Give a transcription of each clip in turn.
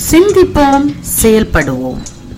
சிந்திப்போம் செயல்படுவோம்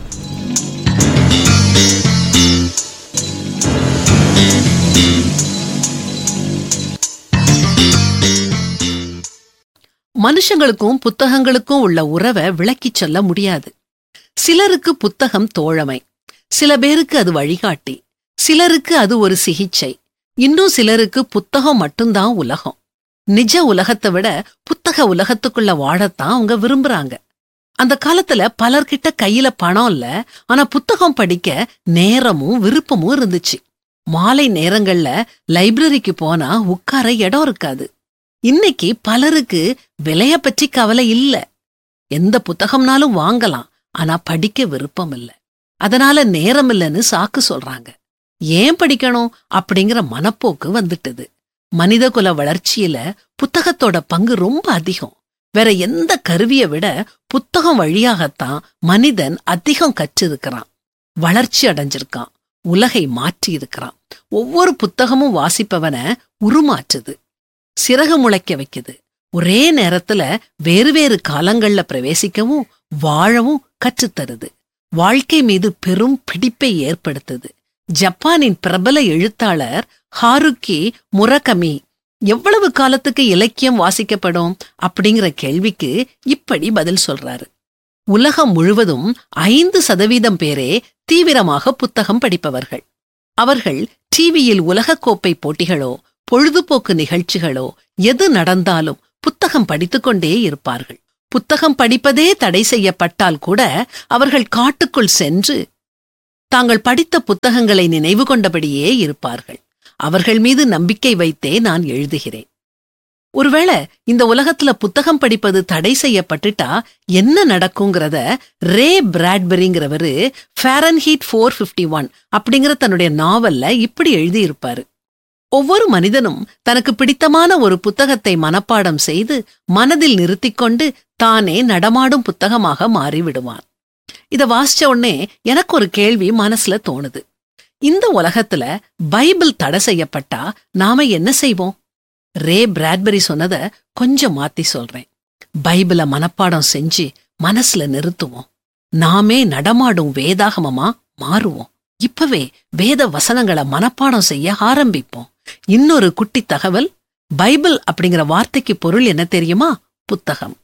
மனுஷங்களுக்கும் புத்தகங்களுக்கும் உள்ள உறவை விளக்கிச் சொல்ல முடியாது சிலருக்கு புத்தகம் தோழமை சில பேருக்கு அது வழிகாட்டி சிலருக்கு அது ஒரு சிகிச்சை இன்னும் சிலருக்கு புத்தகம் மட்டும்தான் உலகம் நிஜ உலகத்தை விட புத்தக உலகத்துக்குள்ள வாழத்தான் அவங்க விரும்புறாங்க அந்த காலத்துல பலர்கிட்ட கையில பணம் இல்ல ஆனா புத்தகம் படிக்க நேரமும் விருப்பமும் இருந்துச்சு மாலை நேரங்கள்ல லைப்ரரிக்கு போனா உட்கார இடம் இருக்காது இன்னைக்கு பலருக்கு விலைய பற்றி கவலை இல்ல எந்த புத்தகம்னாலும் வாங்கலாம் ஆனா படிக்க விருப்பம் இல்ல அதனால நேரம் இல்லைன்னு சாக்கு சொல்றாங்க ஏன் படிக்கணும் அப்படிங்கிற மனப்போக்கு வந்துட்டது மனிதகுல வளர்ச்சியில புத்தகத்தோட பங்கு ரொம்ப அதிகம் வேற எந்த கருவியை விட புத்தகம் வழியாகத்தான் மனிதன் அதிகம் கற்றிருக்கிறான் வளர்ச்சி அடைஞ்சிருக்கான் உலகை மாற்றி இருக்கிறான் ஒவ்வொரு புத்தகமும் வாசிப்பவன உருமாற்றுது சிறகு முளைக்க வைக்குது ஒரே நேரத்துல வேறு வேறு காலங்கள்ல பிரவேசிக்கவும் வாழவும் கற்றுத்தருது வாழ்க்கை மீது பெரும் பிடிப்பை ஏற்படுத்துது ஜப்பானின் பிரபல எழுத்தாளர் ஹாருக்கி முரகமி எவ்வளவு காலத்துக்கு இலக்கியம் வாசிக்கப்படும் அப்படிங்கிற கேள்விக்கு இப்படி பதில் சொல்றாரு உலகம் முழுவதும் ஐந்து சதவீதம் பேரே தீவிரமாக புத்தகம் படிப்பவர்கள் அவர்கள் டிவியில் உலகக்கோப்பை போட்டிகளோ பொழுதுபோக்கு நிகழ்ச்சிகளோ எது நடந்தாலும் புத்தகம் படித்துக்கொண்டே இருப்பார்கள் புத்தகம் படிப்பதே தடை செய்யப்பட்டால் கூட அவர்கள் காட்டுக்குள் சென்று தாங்கள் படித்த புத்தகங்களை நினைவு கொண்டபடியே இருப்பார்கள் அவர்கள் மீது நம்பிக்கை வைத்தே நான் எழுதுகிறேன் ஒருவேளை இந்த உலகத்துல புத்தகம் படிப்பது தடை செய்யப்பட்டுட்டா என்ன நடக்குங்கிறத ரே பிராட்பரிங்கிறவரு ஃபேரன்ஹீட் ஃபோர் ஃபிஃப்டி ஒன் அப்படிங்கிற தன்னுடைய நாவல்ல இப்படி எழுதியிருப்பாரு ஒவ்வொரு மனிதனும் தனக்கு பிடித்தமான ஒரு புத்தகத்தை மனப்பாடம் செய்து மனதில் நிறுத்திக்கொண்டு தானே நடமாடும் புத்தகமாக மாறிவிடுவான் இத வாசிச்ச உடனே எனக்கு ஒரு கேள்வி மனசுல தோணுது இந்த உலகத்துல பைபிள் தடை செய்யப்பட்டா நாம என்ன செய்வோம் ரே பிராட்பரி சொன்னத கொஞ்சம் மாத்தி சொல்றேன் பைபிள மனப்பாடம் செஞ்சு மனசுல நிறுத்துவோம் நாமே நடமாடும் வேதாகமமா மாறுவோம் இப்பவே வேத வசனங்களை மனப்பாடம் செய்ய ஆரம்பிப்போம் இன்னொரு குட்டி தகவல் பைபிள் அப்படிங்கிற வார்த்தைக்கு பொருள் என்ன தெரியுமா புத்தகம்